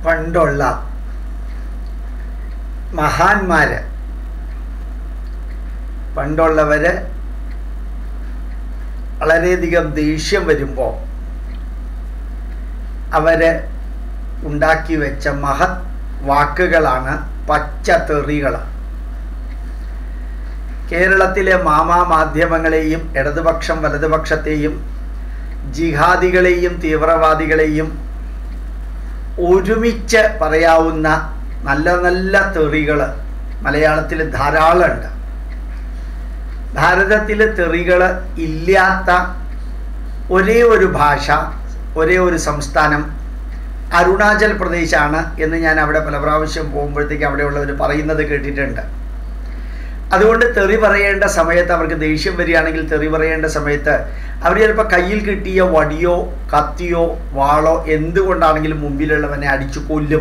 പണ്ടുള്ള മഹാന്മാര് പണ്ടുള്ളവര് വളരെയധികം ദേഷ്യം വരുമ്പോൾ അവര് ഉണ്ടാക്കി വെച്ച മഹത് വാക്കുകളാണ് പച്ചത്തെറികൾ കേരളത്തിലെ മാമാ മാധ്യമങ്ങളെയും ഇടതുപക്ഷം വലതുപക്ഷത്തെയും ജിഹാദികളെയും തീവ്രവാദികളെയും ഒരുമിച്ച് പറയാവുന്ന നല്ല നല്ല തെറികൾ മലയാളത്തിൽ ധാരാളമുണ്ട് ഭാരതത്തിൽ തെറികൾ ഇല്ലാത്ത ഒരേ ഒരു ഭാഷ ഒരേ ഒരു സംസ്ഥാനം അരുണാചൽ പ്രദേശാണ് എന്ന് ഞാൻ അവിടെ പല പ്രാവശ്യം പോകുമ്പോഴത്തേക്ക് അവിടെയുള്ളവർ പറയുന്നത് കേട്ടിട്ടുണ്ട് അതുകൊണ്ട് തെറി പറയേണ്ട സമയത്ത് അവർക്ക് ദേഷ്യം വരികയാണെങ്കിൽ തെറി പറയേണ്ട സമയത്ത് അവർ ചിലപ്പോൾ കയ്യിൽ കിട്ടിയ വടിയോ കത്തിയോ വാളോ എന്തുകൊണ്ടാണെങ്കിലും മുമ്പിലുള്ളവനെ അടിച്ചു കൊല്ലും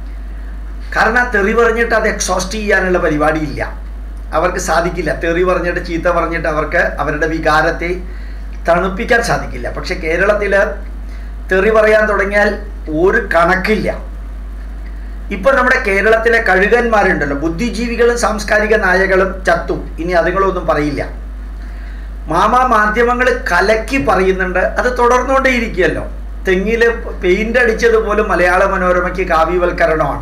കാരണം തെറി പറഞ്ഞിട്ട് അത് എക്സോസ്റ്റ് ചെയ്യാനുള്ള പരിപാടിയില്ല അവർക്ക് സാധിക്കില്ല തെറി പറഞ്ഞിട്ട് ചീത്ത പറഞ്ഞിട്ട് അവർക്ക് അവരുടെ വികാരത്തെ തണുപ്പിക്കാൻ സാധിക്കില്ല പക്ഷെ കേരളത്തിൽ തെറി പറയാൻ തുടങ്ങിയാൽ ഒരു കണക്കില്ല ഇപ്പൊ നമ്മുടെ കേരളത്തിലെ കഴുകന്മാരുണ്ടല്ലോ ബുദ്ധിജീവികളും സാംസ്കാരിക നായകളും ചത്തു ഇനി അതുങ്ങളൊന്നും പറയില്ല മാമാ മാധ്യമങ്ങൾ കലക്കി പറയുന്നുണ്ട് അത് തുടർന്നുകൊണ്ടേയിരിക്കുകയല്ലോ തെങ്ങിൽ പെയിന്റ് അടിച്ചതുപോലും മലയാള മനോരമയ്ക്ക് കാവ്യവൽക്കരണമാണ്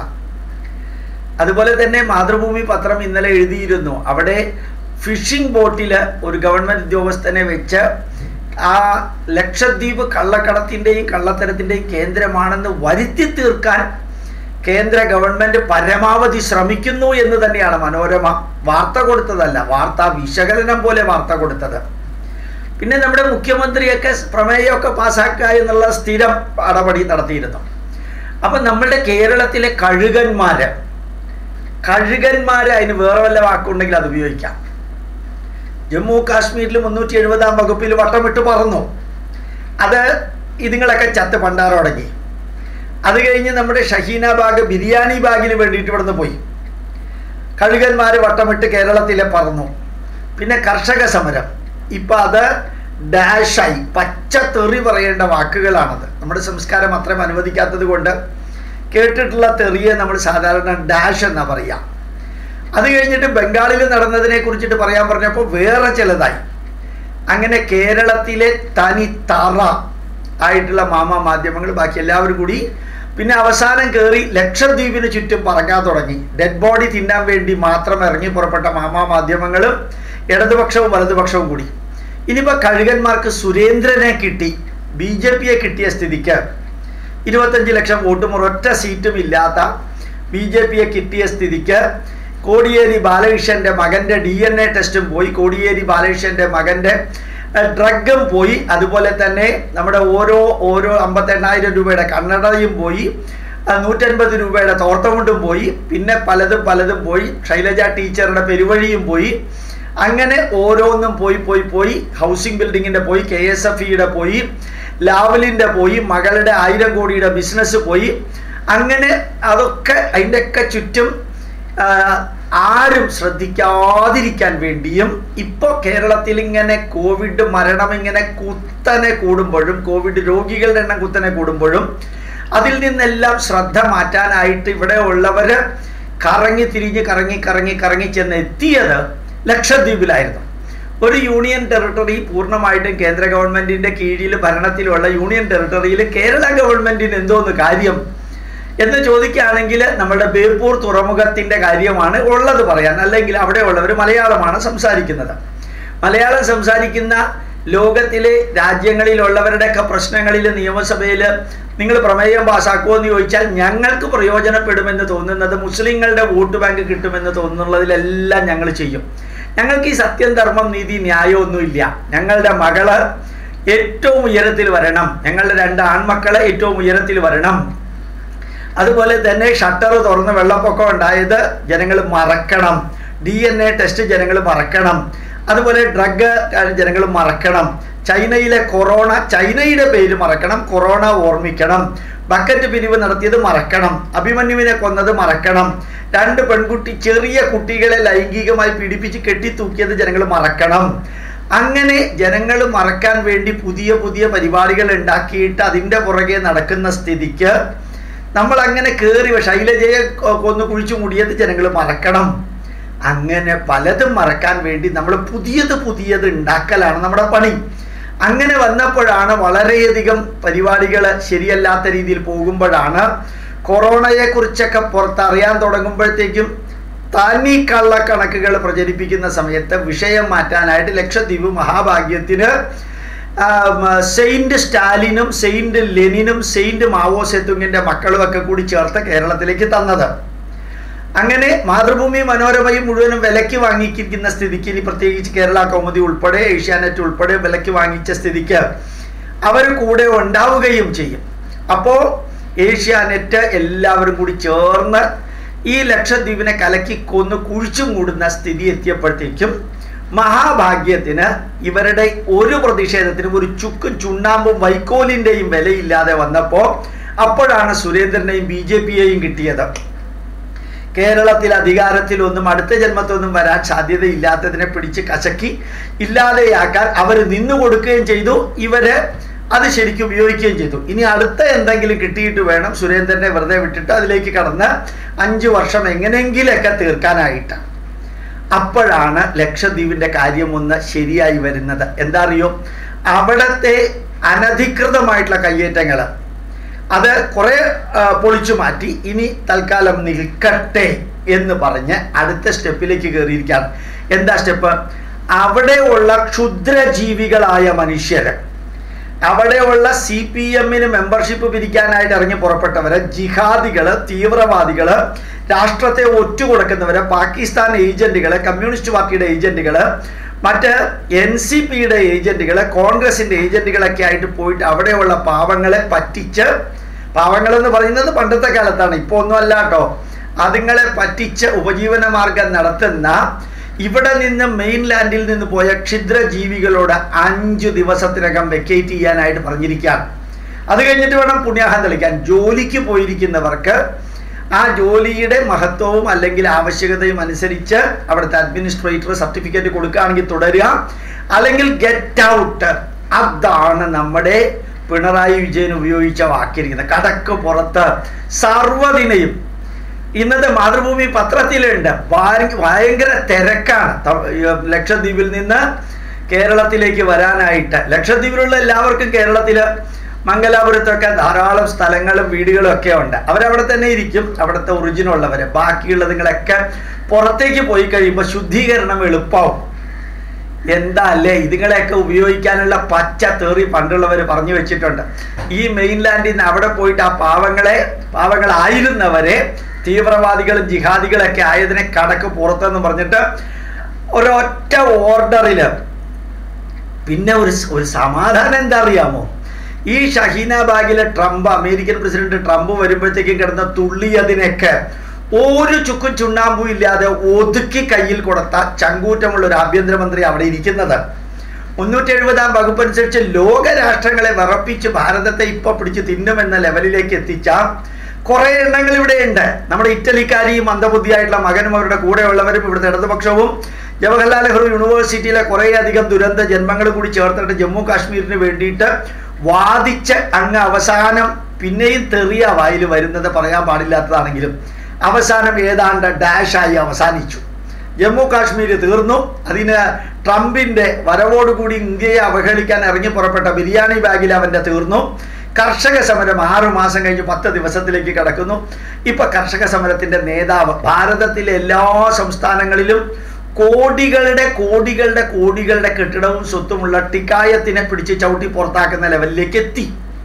അതുപോലെ തന്നെ മാതൃഭൂമി പത്രം ഇന്നലെ എഴുതിയിരുന്നു അവിടെ ഫിഷിംഗ് ബോട്ടിൽ ഒരു ഗവൺമെന്റ് ഉദ്യോഗസ്ഥനെ വെച്ച് ആ ലക്ഷദ്വീപ് കള്ളക്കടത്തിൻ്റെയും കള്ളത്തരത്തിൻ്റെയും കേന്ദ്രമാണെന്ന് വരുത്തി തീർക്കാൻ കേന്ദ്ര ഗവൺമെന്റ് പരമാവധി ശ്രമിക്കുന്നു എന്ന് തന്നെയാണ് മനോരമ വാർത്ത കൊടുത്തതല്ല വാർത്താ വിശകലനം പോലെ വാർത്ത കൊടുത്തത് പിന്നെ നമ്മുടെ മുഖ്യമന്ത്രിയൊക്കെ പ്രമേയമൊക്കെ പാസ്സാക്കുക എന്നുള്ള സ്ഥിരം നടപടി നടത്തിയിരുന്നു അപ്പം നമ്മളുടെ കേരളത്തിലെ കഴുകന്മാര് കഴുകന്മാര് അതിന് വേറെ വല്ല വാക്കുണ്ടെങ്കിൽ അത് ഉപയോഗിക്കാം ജമ്മു കാശ്മീരിൽ മുന്നൂറ്റി എഴുപതാം വകുപ്പിൽ വട്ടമിട്ട് പറന്നു അത് ഇതുങ്ങളൊക്കെ ചത്ത് പണ്ടാറടങ്ങി അത് കഴിഞ്ഞ് നമ്മുടെ ഷഹീന ബാഗ് ബിരിയാണി ബാഗിന് വേണ്ടിയിട്ട് ഇവിടുന്ന് പോയി കഴുകന്മാർ വട്ടമിട്ട് കേരളത്തിലെ പറന്നു പിന്നെ കർഷക സമരം ഇപ്പം അത് ഡാഷായി പച്ച തെറി പറയേണ്ട വാക്കുകളാണത് നമ്മുടെ സംസ്കാരം അത്രയും അനുവദിക്കാത്തത് കൊണ്ട് കേട്ടിട്ടുള്ള തെറിയെ നമ്മൾ സാധാരണ ഡാഷ് എന്നാ പറയാം അത് കഴിഞ്ഞിട്ട് ബംഗാളിൽ നടന്നതിനെ കുറിച്ചിട്ട് പറയാൻ പറഞ്ഞപ്പോൾ വേറെ ചിലതായി അങ്ങനെ കേരളത്തിലെ തനി തറ ആയിട്ടുള്ള മാമാ മാധ്യമങ്ങൾ ബാക്കി എല്ലാവരും കൂടി പിന്നെ അവസാനം കയറി ലക്ഷദ്വീപിന് ചുറ്റും പറക്കാൻ തുടങ്ങി ഡെഡ് ബോഡി തിന്നാൻ വേണ്ടി മാത്രം ഇറങ്ങി പുറപ്പെട്ട മാമാ മാധ്യമങ്ങളും ഇടതുപക്ഷവും വലതുപക്ഷവും കൂടി ഇനിയിപ്പോൾ കഴുകന്മാർക്ക് സുരേന്ദ്രനെ കിട്ടി ബി ജെ പിയെ കിട്ടിയ സ്ഥിതിക്ക് ഇരുപത്തഞ്ച് ലക്ഷം വോട്ടും ഒരൊറ്റ സീറ്റും ഇല്ലാത്ത ബി ജെ പിയെ കിട്ടിയ സ്ഥിതിക്ക് കോടിയേരി ബാലകൃഷ്ണന്റെ മകന്റെ ഡി എൻ എ ടെസ്റ്റും പോയി കോടിയേരി ബാലകൃഷ്ണന്റെ മകന്റെ ഡ്രഗും പോയി അതുപോലെ തന്നെ നമ്മുടെ ഓരോ ഓരോ അമ്പത്തെണ്ണായിരം രൂപയുടെ കണ്ണടയും പോയി നൂറ്റൻപത് രൂപയുടെ തോർത്തമുണ്ടും പോയി പിന്നെ പലതും പലതും പോയി ശൈലജ ടീച്ചറുടെ പെരുവഴിയും പോയി അങ്ങനെ ഓരോന്നും പോയി പോയി പോയി ഹൗസിംഗ് ബിൽഡിങ്ങിൻ്റെ പോയി കെ എസ് എഫ് ഇയുടെ പോയി ലാവലിൻ്റെ പോയി മകളുടെ ആയിരം കോടിയുടെ ബിസിനസ് പോയി അങ്ങനെ അതൊക്കെ അതിൻ്റെയൊക്കെ ചുറ്റും ആരും ശ്രദ്ധിക്കാതിരിക്കാൻ വേണ്ടിയും ഇപ്പോൾ കേരളത്തിൽ ഇങ്ങനെ കോവിഡ് മരണം ഇങ്ങനെ കുത്തനെ കൂടുമ്പോഴും കോവിഡ് രോഗികളുടെ എണ്ണം കുത്തനെ കൂടുമ്പോഴും അതിൽ നിന്നെല്ലാം ശ്രദ്ധ മാറ്റാനായിട്ട് ഇവിടെ ഉള്ളവർ കറങ്ങി തിരിഞ്ഞ് കറങ്ങി കറങ്ങി കറങ്ങി ചെന്ന് എത്തിയത് ലക്ഷദ്വീപിലായിരുന്നു ഒരു യൂണിയൻ ടെറിട്ടറി പൂർണ്ണമായിട്ടും കേന്ദ്ര ഗവൺമെന്റിന്റെ കീഴിൽ ഭരണത്തിലുള്ള യൂണിയൻ ടെറിട്ടറിയിൽ കേരള ഗവൺമെന്റിന് എന്തോന്ന് കാര്യം എന്ന് ചോദിക്കുകയാണെങ്കിൽ നമ്മുടെ ബേപ്പൂർ തുറമുഖത്തിന്റെ കാര്യമാണ് ഉള്ളത് പറയാൻ അല്ലെങ്കിൽ അവിടെയുള്ളവർ മലയാളമാണ് സംസാരിക്കുന്നത് മലയാളം സംസാരിക്കുന്ന ലോകത്തിലെ രാജ്യങ്ങളിലുള്ളവരുടെയൊക്കെ പ്രശ്നങ്ങളിൽ നിയമസഭയിൽ നിങ്ങൾ പ്രമേയം പാസ്സാക്കുമോ എന്ന് ചോദിച്ചാൽ ഞങ്ങൾക്ക് പ്രയോജനപ്പെടുമെന്ന് തോന്നുന്നത് മുസ്ലിങ്ങളുടെ വോട്ട് ബാങ്ക് കിട്ടുമെന്ന് തോന്നുന്നതിലെല്ലാം ഞങ്ങൾ ചെയ്യും ഞങ്ങൾക്ക് ഈ സത്യം ധർമ്മം നീതി ന്യായമൊന്നുമില്ല ഞങ്ങളുടെ മകള് ഏറ്റവും ഉയരത്തിൽ വരണം ഞങ്ങളുടെ രണ്ട് ആൺമക്കളെ ഏറ്റവും ഉയരത്തിൽ വരണം അതുപോലെ തന്നെ ഷട്ടർ തുറന്ന് വെള്ളപ്പൊക്കം ഉണ്ടായത് ജനങ്ങൾ മറക്കണം ഡി എൻ എ ടെസ്റ്റ് ജനങ്ങൾ മറക്കണം അതുപോലെ ഡ്രഗ് ജനങ്ങൾ മറക്കണം ചൈനയിലെ കൊറോണ ചൈനയുടെ പേര് മറക്കണം കൊറോണ ഓർമ്മിക്കണം ബക്കറ്റ് പിരിവ് നടത്തിയത് മറക്കണം അഭിമന്യുവിനെ കൊന്നത് മറക്കണം രണ്ട് പെൺകുട്ടി ചെറിയ കുട്ടികളെ ലൈംഗികമായി പീഡിപ്പിച്ച് കെട്ടിത്തൂക്കിയത് ജനങ്ങൾ മറക്കണം അങ്ങനെ ജനങ്ങൾ മറക്കാൻ വേണ്ടി പുതിയ പുതിയ പരിപാടികൾ ഉണ്ടാക്കിയിട്ട് അതിൻ്റെ പുറകെ നടക്കുന്ന സ്ഥിതിക്ക് നമ്മൾ അങ്ങനെ കയറി ശൈലജയെ കൊ- കൊന്ന് കുഴിച്ചു മൂടിയത് ജനങ്ങൾ മറക്കണം അങ്ങനെ പലതും മറക്കാൻ വേണ്ടി നമ്മൾ പുതിയത് പുതിയത് ഉണ്ടാക്കലാണ് നമ്മുടെ പണി അങ്ങനെ വന്നപ്പോഴാണ് വളരെയധികം പരിപാടികൾ ശരിയല്ലാത്ത രീതിയിൽ പോകുമ്പോഴാണ് കൊറോണയെ കുറിച്ചൊക്കെ പുറത്തറിയാൻ തുടങ്ങുമ്പോഴത്തേക്കും തനി കള്ളക്കണക്കുകൾ പ്രചരിപ്പിക്കുന്ന സമയത്ത് വിഷയം മാറ്റാനായിട്ട് ലക്ഷദ്വീപ് മഹാഭാഗ്യത്തിന് ആം, സെയിന്റ് സ്റ്റാലിനും സെയിന്റ് ലെനിനും സെയിന്റ് മാവോ സെത്തുങ്ങിന്റെ മക്കളും ഒക്കെ കൂടി ചേർത്ത് കേരളത്തിലേക്ക് തന്നത് അങ്ങനെ മാതൃഭൂമി മനോരമയും മുഴുവനും വിലയ്ക്ക് വാങ്ങിക്കുന്ന സ്ഥിതിക്ക് ഇനി പ്രത്യേകിച്ച് കേരള കൗമുദി ഉൾപ്പെടെ ഏഷ്യാനെറ്റ് ഉൾപ്പെടെ വിലയ്ക്ക് വാങ്ങിച്ച സ്ഥിതിക്ക് അവർ കൂടെ ഉണ്ടാവുകയും ചെയ്യും അപ്പോൾ ഏഷ്യാനെറ്റ് എല്ലാവരും കൂടി ചേർന്ന് ഈ ലക്ഷദ്വീപിനെ കലക്കി കൊന്ന് കുഴിച്ചു മൂടുന്ന സ്ഥിതി എത്തിയപ്പോഴത്തേക്കും മഹാഭാഗ്യത്തിന് ഇവരുടെ ഒരു പ്രതിഷേധത്തിനും ഒരു ചുക്കും ചുണ്ണാമ്പും വൈക്കോലിൻ്റെയും വിലയില്ലാതെ വന്നപ്പോൾ അപ്പോഴാണ് സുരേന്ദ്രനെയും ബി ജെ പിയെയും കിട്ടിയത് കേരളത്തിൽ അധികാരത്തിലൊന്നും അടുത്ത ജന്മത്തൊന്നും വരാൻ സാധ്യതയില്ലാത്തതിനെ പിടിച്ച് കശക്കി ഇല്ലാതെയാക്കാൻ അവർ നിന്നു കൊടുക്കുകയും ചെയ്തു ഇവര് അത് ശരിക്കും ഉപയോഗിക്കുകയും ചെയ്തു ഇനി അടുത്ത എന്തെങ്കിലും കിട്ടിയിട്ട് വേണം സുരേന്ദ്രനെ വെറുതെ വിട്ടിട്ട് അതിലേക്ക് കടന്ന് അഞ്ചു വർഷം എങ്ങനെയെങ്കിലൊക്കെ തീർക്കാനായിട്ട് അപ്പോഴാണ് ലക്ഷദ്വീപിന്റെ കാര്യം ഒന്ന് ശരിയായി വരുന്നത് എന്താ അറിയോ അവിടത്തെ അനധികൃതമായിട്ടുള്ള കയ്യേറ്റങ്ങൾ അത് കുറെ ആ, പൊളിച്ചു മാറ്റി ഇനി തൽക്കാലം നിൽക്കട്ടെ എന്ന് പറഞ്ഞ് അടുത്ത സ്റ്റെപ്പിലേക്ക് കയറിയിരിക്കുകയാണ് എന്താ സ്റ്റെപ്പ് അവിടെയുള്ള ക്ഷുദ്രജീവികളായ മനുഷ്യര് അവിടെയുള്ള സി പി എമ്മിന് മെമ്പർഷിപ്പ് പിരിക്കാനായിട്ട് ഇറങ്ങി പുറപ്പെട്ടവര് ജിഹാദികള് തീവ്രവാദികള് രാഷ്ട്രത്തെ ഒറ്റുകൊടുക്കുന്നവര് പാകിസ്ഥാൻ ഏജന്റുകള് കമ്മ്യൂണിസ്റ്റ് പാർട്ടിയുടെ ഏജന്റുകള് മറ്റ് എൻ സി പിയുടെ ഏജന്റുകള് കോൺഗ്രസിന്റെ ഏജന്റുകളൊക്കെ ആയിട്ട് പോയിട്ട് അവിടെയുള്ള പാവങ്ങളെ പറ്റിച്ച് പാവങ്ങൾ എന്ന് പറയുന്നത് പണ്ടത്തെ കാലത്താണ് ഇപ്പോൾ ഒന്നും അല്ല കേട്ടോ അതുങ്ങളെ പറ്റിച്ച് ഉപജീവന മാർഗം നടത്തുന്ന ഇവിടെ നിന്ന് മെയിൻലാൻഡിൽ നിന്ന് പോയ ക്ഷുദ്രജീവികളോട് അഞ്ച് ദിവസത്തിനകം വെക്കേറ്റ് ചെയ്യാനായിട്ട് പറഞ്ഞിരിക്കുകയാണ് അത് കഴിഞ്ഞിട്ട് വേണം പുണ്യാഹം തെളിക്കാൻ ജോലിക്ക് പോയിരിക്കുന്നവർക്ക് ആ ജോലിയുടെ മഹത്വവും അല്ലെങ്കിൽ ആവശ്യകതയും അനുസരിച്ച് അവിടുത്തെ അഡ്മിനിസ്ട്രേറ്റർ സർട്ടിഫിക്കറ്റ് കൊടുക്കുകയാണെങ്കിൽ തുടരുക അല്ലെങ്കിൽ ഗെറ്റ് ഔട്ട് അതാണ് നമ്മുടെ പിണറായി വിജയൻ ഉപയോഗിച്ച വാക്കിയിരിക്കുന്നത് കടക്ക് പുറത്ത് സർവ്വതിനെയും ഇന്നത്തെ മാതൃഭൂമി പത്രത്തിലുണ്ട് ഭയ- ഭയങ്കര തിരക്കാണ് ത- ഈ ലക്ഷദ്വീപിൽ നിന്ന് കേരളത്തിലേക്ക് വരാനായിട്ട് ലക്ഷദ്വീപിലുള്ള എല്ലാവർക്കും കേരളത്തിൽ മംഗലാപുരത്തൊക്കെ ധാരാളം സ്ഥലങ്ങളും വീടുകളും ഒക്കെ ഉണ്ട് അവരവിടെ തന്നെ ഇരിക്കും അവിടുത്തെ ഒറിജിൻ ഉള്ളവര് ബാക്കിയുള്ളതുങ്ങളൊക്കെ പുറത്തേക്ക് പോയി കഴിയുമ്പോൾ ശുദ്ധീകരണം എളുപ്പമാവും എന്താ അല്ലേ ഇതുങ്ങളെയൊക്കെ ഉപയോഗിക്കാനുള്ള പച്ച തേറി പണ്ടുള്ളവർ പറഞ്ഞു വെച്ചിട്ടുണ്ട് ഈ മെയിൻലാൻഡിൽ നിന്ന് അവിടെ പോയിട്ട് ആ പാവങ്ങളെ പാവങ്ങളായിരുന്നവരെ തീവ്രവാദികളും ജിഹാദികളൊക്കെ ആയതിനെ കടക്ക് പുറത്തെന്ന് പറഞ്ഞിട്ട് ഒരൊറ്റ ഓർഡറിൽ പിന്നെ ഒരു സ്- ഒരു സമാധാനം എന്താ അറിയാമോ ഈ ഷഹീന ബാഗിലെ ട്രംപ് അമേരിക്കൻ പ്രസിഡന്റ് ട്രംപ് വരുമ്പോഴത്തേക്കും കിടന്ന തുള്ളിയതിനൊക്കെ ഒരു ചുക്കും ചുണ്ണാമ്പും ഇല്ലാതെ ഒതുക്കി കയ്യിൽ കൊടുത്ത ചങ്കൂറ്റമുള്ള ഒരു ആഭ്യന്തരമന്ത്രി അവിടെ ഇരിക്കുന്നത് മുന്നൂറ്റി എഴുപതാം വകുപ്പ് അനുസരിച്ച് ലോക രാഷ്ട്രങ്ങളെ വിറപ്പിച്ച് ഭാരതത്തെ ഇപ്പൊ പിടിച്ച് തിന്നുമെന്ന ലെവലിലേക്ക് എത്തിച്ച കുറെ എണ്ണങ്ങൾ ഇവിടെയുണ്ട് നമ്മുടെ ഇറ്റലിക്കാരിയും മന്ദബുദ്ധിയായിട്ടുള്ള മകനും അവരുടെ കൂടെയുള്ളവരും ഇവിടുത്തെ ഇടതുപക്ഷവും ജവഹർലാൽ നെഹ്റു യൂണിവേഴ്സിറ്റിയിലെ കുറേയധികം ദുരന്ത ജന്മങ്ങൾ കൂടി ചേർത്തിട്ട് ജമ്മു കാശ്മീരിന് വേണ്ടിയിട്ട് വാദിച്ച് അങ്ങ് അവസാനം പിന്നെയും തെറിയ വായിൽ വരുന്നത് പറയാൻ പാടില്ലാത്തതാണെങ്കിലും അവസാനം ഏതാണ്ട് ഡാഷായി അവസാനിച്ചു ജമ്മു കാശ്മീർ തീർന്നു അതിന് ട്രംപിന്റെ വരവോടുകൂടി ഇന്ത്യയെ അവഹേളിക്കാൻ ഇറങ്ങി പുറപ്പെട്ട ബിരിയാണി ബാഗിൽ അവന്റെ തീർന്നു കർഷക സമരം ആറു മാസം കഴിഞ്ഞ് പത്ത് ദിവസത്തിലേക്ക് കടക്കുന്നു ഇപ്പൊ കർഷക സമരത്തിന്റെ നേതാവ് ഭാരതത്തിലെ എല്ലാ സംസ്ഥാനങ്ങളിലും കോടികളുടെ കോടികളുടെ കോടികളുടെ കെട്ടിടവും സ്വത്തുമുള്ള ടിക്കായത്തിനെ പിടിച്ച് ചവിട്ടി പുറത്താക്കുന്ന ലെവലിലേക്ക് എത്തി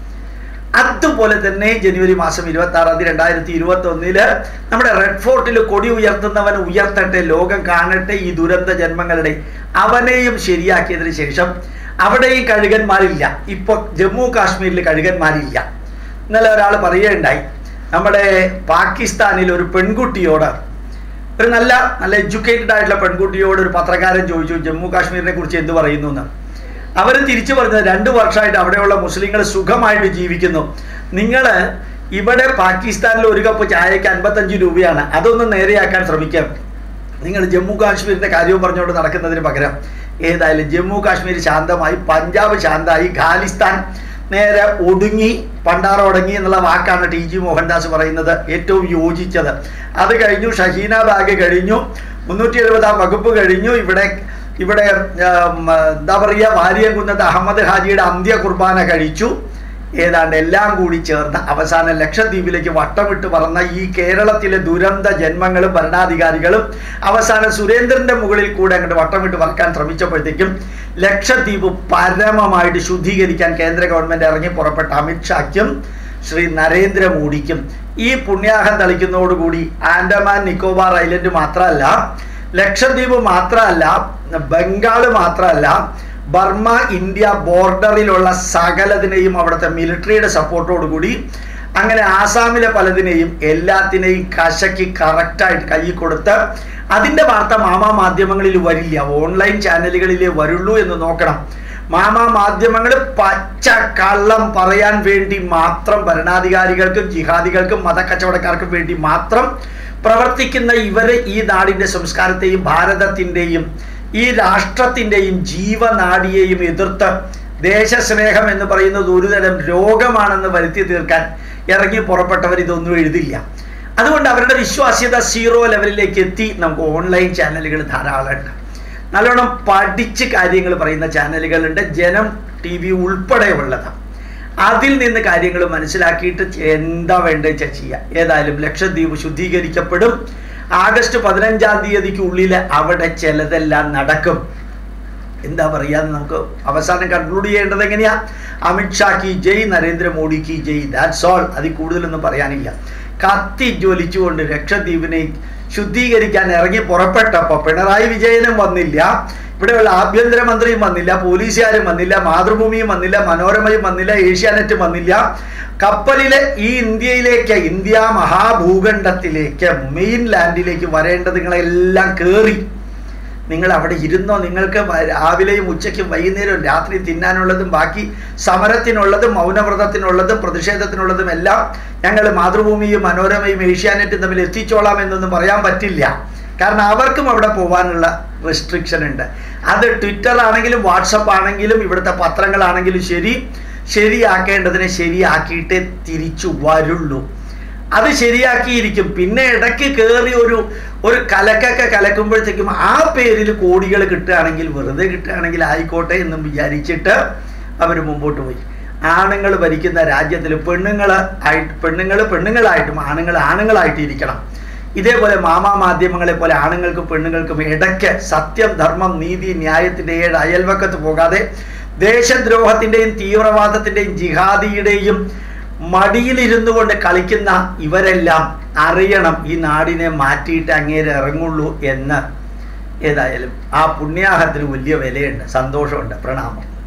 അതുപോലെ തന്നെ ജനുവരി മാസം ഇരുപത്തി ആറാം തീയതി രണ്ടായിരത്തി ഇരുപത്തി ഒന്നില് നമ്മുടെ റെഡ് ഫോർട്ടിൽ കൊടി ഉയർത്തുന്നവൻ ഉയർത്തട്ടെ ലോകം കാണട്ടെ ഈ ദുരന്ത ജന്മങ്ങളുടെ അവനെയും ശരിയാക്കിയതിന് ശേഷം അവിടെയും കഴുകന്മാരില്ല ഇപ്പൊ ജമ്മു കാശ്മീരിൽ കഴുകന്മാരില്ല ഇന്നലെ ഒരാൾ പറയുകയുണ്ടായി നമ്മുടെ പാകിസ്ഥാനിൽ ഒരു പെൺകുട്ടിയോട് ഒരു നല്ല നല്ല എഡ്യൂക്കേറ്റഡ് ആയിട്ടുള്ള പെൺകുട്ടിയോട് ഒരു പത്രക്കാരൻ ചോദിച്ചു ജമ്മു കാശ്മീരിനെ കുറിച്ച് എന്ത് പറയുന്നു എന്ന് അവർ തിരിച്ചു പറഞ്ഞത് രണ്ട് വർഷമായിട്ട് അവിടെയുള്ള മുസ്ലിങ്ങൾ സുഖമായിട്ട് ജീവിക്കുന്നു നിങ്ങൾ ഇവിടെ പാകിസ്ഥാനിൽ ഒരു കപ്പ് ചായക്ക് അൻപത്തഞ്ച് രൂപയാണ് അതൊന്ന് നേരെയാക്കാൻ ശ്രമിക്കാം നിങ്ങൾ ജമ്മു കാശ്മീരിന്റെ കാര്യവും പറഞ്ഞുകൊണ്ട് നടക്കുന്നതിന് പകരം ഏതായാലും ജമ്മു കാശ്മീർ ശാന്തമായി പഞ്ചാബ് ശാന്തമായി ഖാലിസ്ഥാൻ നേരെ ഒടുങ്ങി പണ്ടാറൊടങ്ങി എന്നുള്ള വാക്കാണ് ടി ജി മോഹൻദാസ് പറയുന്നത് ഏറ്റവും യോജിച്ചത് അത് കഴിഞ്ഞു ഷഹീന ബാഗ് കഴിഞ്ഞു മുന്നൂറ്റി എഴുപതാം വകുപ്പ് കഴിഞ്ഞു ഇവിടെ ഇവിടെ ഉം, എന്താ പറയുക വാര്യംകുന്നത്ത് അഹമ്മദ് ഹാജിയുടെ അന്ത്യ കുർബാന കഴിച്ചു ഏതാണ്ട് എല്ലാം കൂടി ചേർന്ന് അവസാനം ലക്ഷദ്വീപിലേക്ക് വട്ടമിട്ട് പറന്ന ഈ കേരളത്തിലെ ദുരന്ത ജന്മങ്ങളും ഭരണാധികാരികളും അവസാനം സുരേന്ദ്രന്റെ മുകളിൽ കൂടെ അങ്ങോട്ട് വട്ടമിട്ട് പറക്കാൻ ശ്രമിച്ചപ്പോഴത്തേക്കും ലക്ഷദ്വീപ് പരമമായിട്ട് ശുദ്ധീകരിക്കാൻ കേന്ദ്ര ഗവൺമെന്റ് ഇറങ്ങി പുറപ്പെട്ട അമിത്ഷായ്ക്കും ശ്രീ നരേന്ദ്രമോദിക്കും ഈ പുണ്യാഹം തളിക്കുന്നതോടുകൂടി ആൻഡമാൻ നിക്കോബാർ ഐലൻഡ് മാത്രമല്ല ലക്ഷദ്വീപ് മാത്രമല്ല ബംഗാൾ മാത്രമല്ല ബർമ ഇന്ത്യ ബോർഡറിലുള്ള സകലതിനെയും അവിടുത്തെ മിലിറ്ററിയുടെ സപ്പോർട്ടോടുകൂടി അങ്ങനെ ആസാമിലെ പലതിനെയും എല്ലാത്തിനെയും കശക്കി കറക്റ്റായിട്ട് കൈ കൊടുത്ത് അതിൻ്റെ വാർത്ത മാമാ മാധ്യമങ്ങളിൽ വരില്ല ഓൺലൈൻ ചാനലുകളിലേ വരുള്ളൂ എന്ന് നോക്കണം മാമാ മാധ്യമങ്ങൾ പച്ച കള്ളം പറയാൻ വേണ്ടി മാത്രം ഭരണാധികാരികൾക്കും ജിഹാദികൾക്കും മതക്കച്ചവടക്കാർക്കും വേണ്ടി മാത്രം പ്രവർത്തിക്കുന്ന ഇവര് ഈ നാടിൻ്റെ സംസ്കാരത്തെയും ഭാരതത്തിൻ്റെയും ഈ രാഷ്ട്രത്തിൻ്റെയും ജീവനാഡിയെയും എതിർത്ത് ദേശസ്നേഹം എന്ന് പറയുന്നത് ഒരുതരം രോഗമാണെന്ന് വരുത്തി തീർക്കാൻ ഇറങ്ങി പുറപ്പെട്ടവർ ഇതൊന്നും എഴുതില്ല അതുകൊണ്ട് അവരുടെ വിശ്വാസ്യത സീറോ ലെവലിലേക്ക് എത്തി നമുക്ക് ഓൺലൈൻ ചാനലുകൾ ധാരാളമുണ്ട് നല്ലോണം പഠിച്ച് കാര്യങ്ങൾ പറയുന്ന ചാനലുകളുണ്ട് ജനം ടി വി ഉൾപ്പെടെയുള്ളതാണ് അതിൽ നിന്ന് കാര്യങ്ങൾ മനസ്സിലാക്കിയിട്ട് എന്താ വേണ്ടത് വെച്ചാൽ ചെയ്യുക ഏതായാലും ലക്ഷദ്വീപ് ശുദ്ധീകരിക്കപ്പെടും ആഗസ്റ്റ് പതിനഞ്ചാം തീയതിക്ക് ഉള്ളിൽ അവിടെ ചിലതെല്ലാം നടക്കും എന്താ പറയാന്ന് നമുക്ക് അവസാനം കൺക്ലൂഡ് ചെയ്യേണ്ടത് എങ്ങനെയാ അമിത്ഷാക്ക് ജയ് നരേന്ദ്രമോദിക്ക് ജയ് ദാറ്റ്സ് ഓൾ അതിൽ കൂടുതലൊന്നും പറയാനില്ല കത്തി ജ്വലിച്ചുകൊണ്ട് ലക്ഷദ്വീപിനെ ശുദ്ധീകരിക്കാൻ ഇറങ്ങി പുറപ്പെട്ടപ്പോൾ പിണറായി വിജയനും വന്നില്ല ഇവിടെയുള്ള ആഭ്യന്തരമന്ത്രിയും വന്നില്ല പോലീസുകാരും വന്നില്ല മാതൃഭൂമിയും വന്നില്ല മനോരമയും വന്നില്ല ഏഷ്യാനെറ്റും വന്നില്ല കപ്പലിലെ ഈ ഇന്ത്യയിലേക്ക് ഇന്ത്യ മഹാഭൂഖണ്ഡത്തിലേക്ക് മെയിൻ ലാൻഡിലേക്ക് വരേണ്ടത് നിങ്ങളെല്ലാം കയറി നിങ്ങൾ അവിടെ ഇരുന്നോ നിങ്ങൾക്ക് വ- രാവിലെയും ഉച്ചയ്ക്കും വൈകുന്നേരവും രാത്രി തിന്നാനുള്ളതും ബാക്കി സമരത്തിനുള്ളതും മൗനവ്രതത്തിനുള്ളതും പ്രതിഷേധത്തിനുള്ളതും എല്ലാം ഞങ്ങൾ മാതൃഭൂമിയും മനോരമയും ഏഷ്യാനെറ്റും തമ്മിൽ എത്തിച്ചോളാം എന്നൊന്നും പറയാൻ പറ്റില്ല കാരണം അവർക്കും അവിടെ പോകാനുള്ള റെസ്ട്രിക്ഷൻ ഉണ്ട് അത് ട്വിറ്റർ ആണെങ്കിലും വാട്സപ്പ് ആണെങ്കിലും ഇവിടുത്തെ പത്രങ്ങളാണെങ്കിലും ശരി ശരിയാക്കേണ്ടതിനെ ശരിയാക്കിയിട്ടേ തിരിച്ചു വരുള്ളൂ അത് ശരിയാക്കിയിരിക്കും പിന്നെ ഇടയ്ക്ക് കയറി ഒരു ഒരു കലക്കൊക്കെ കലക്കുമ്പോഴത്തേക്കും ആ പേരിൽ കോടികൾ കിട്ടുകയാണെങ്കിൽ വെറുതെ കിട്ടുകയാണെങ്കിൽ ആയിക്കോട്ടെ എന്നും വിചാരിച്ചിട്ട് അവർ മുമ്പോട്ട് പോയി ആണുങ്ങൾ ഭരിക്കുന്ന രാജ്യത്തിൽ പെണ്ണുങ്ങൾ ആയിട്ട് പെണ്ണുങ്ങൾ പെണ്ണുങ്ങളായിട്ടും ആണുങ്ങൾ ആണുങ്ങളായിട്ട് ഇരിക്കണം ഇതേപോലെ മാമാ മാധ്യമങ്ങളെ പോലെ ആണുങ്ങൾക്കും പെണ്ണുങ്ങൾക്കും ഇടയ്ക്ക് സത്യം ധർമ്മം നീതി ന്യായത്തിൻ്റെ ഏഴ് അയൽവക്കത്ത് പോകാതെ ദേശദ്രോഹത്തിൻ്റെയും തീവ്രവാദത്തിൻ്റെയും ജിഹാദിയുടെയും മടിയിലിരുന്നു കൊണ്ട് കളിക്കുന്ന ഇവരെല്ലാം അറിയണം ഈ നാടിനെ മാറ്റിയിട്ട് അങ്ങേരെ ഇറങ്ങുള്ളൂ എന്ന് ഏതായാലും ആ പുണ്യാഹത്തിന് വലിയ വിലയുണ്ട് സന്തോഷമുണ്ട് പ്രണാമം